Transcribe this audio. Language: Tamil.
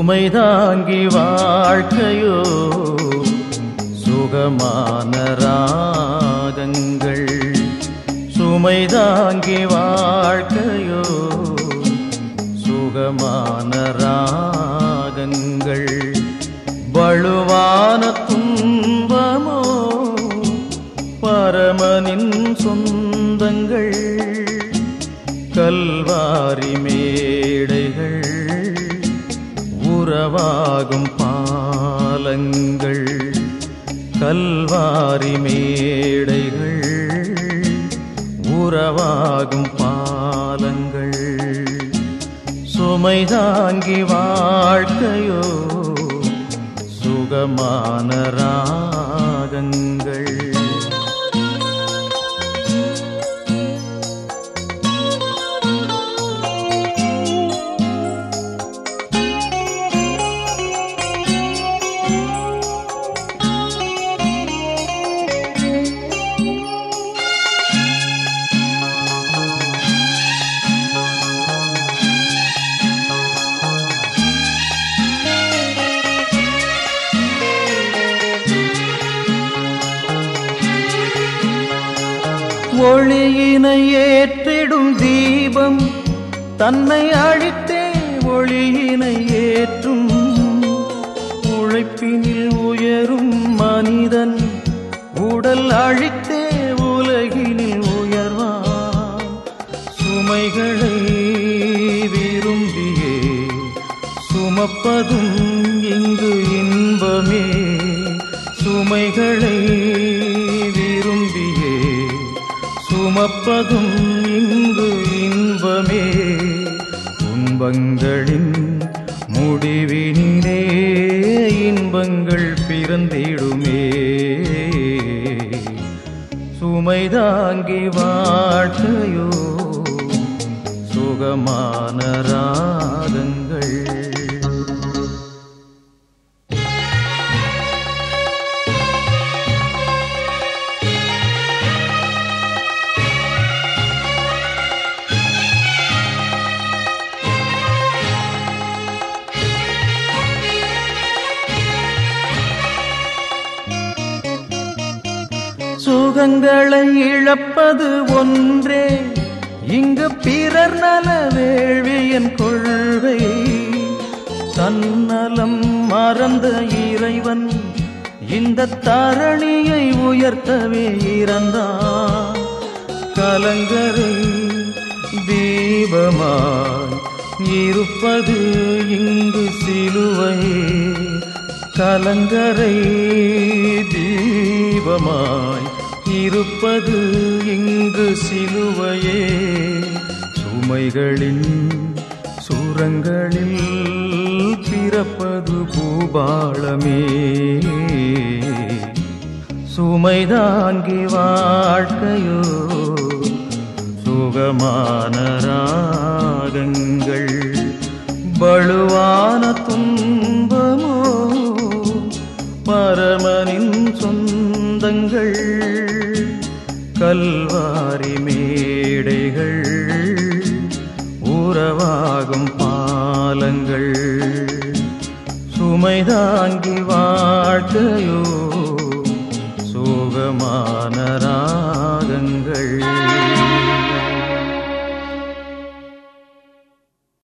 சுமைதாங்கி வாழ்க்கையோ சுகமான ராகங்கள் சுமைதாங்கி வாழ்க்கையோ சுகமான ராகங்கள் வலுவான துன்பமோ பரமனின் சொந்தங்கள் கல்வாரி மேடைகள் உறவாகும் பாலங்கள் கல்வாரி மேடைகள் உறவாகும் பாலங்கள் சுமைதாங்கி வாழ்க்கையோ சுகமான ராகங்கள் ஒளியினை ஏற்றிடும் தீபம் தன்னை அழித்தே ஒளியினை ஏற்றும் உழைப்பினில் உயரும் மனிதன் உடல் அழித்தே உலகினில் உயர்வான் சுமைகளை விரும்பியே சுமப்பதும் இங்கு இன்பமே சுமைகளை விரும்பியே சுமப்பதும் இங்கு இன்பமே துன்பங்களின் முடிவினிலே இன்பங்கள் பிறந்திடுமே சுமைதாங்கி வாழ்க்கையோ சுகமான ராகங்கள் சுகங்களை இழப்பது ஒன்றே இங்கு பிறர் நல வேள்வியன் கொள்கை தன்னலம் மறந்த இறைவன் இந்த தரணியை உயர்த்தவே இறந்தான் கலங்கரை தீபமாய் இருப்பது இங்கு சிலுவையே கலங்கரை தீபமாய் இருப்பது இங்கு சிலுவையே சுமைகளின் சுரங்களில் பிறப்பது பூபாளமே சுமைதாங்கி வாழ்க்கையோ சுகமான ராகங்கள் வலுவான துன்பமோ பரமனின் சொந்தங்கள் கல்வாரி மேடைகள் உறவாகும் பாலங்கள் சுமைதாங்கி வாழ்க்கையோ சுகமான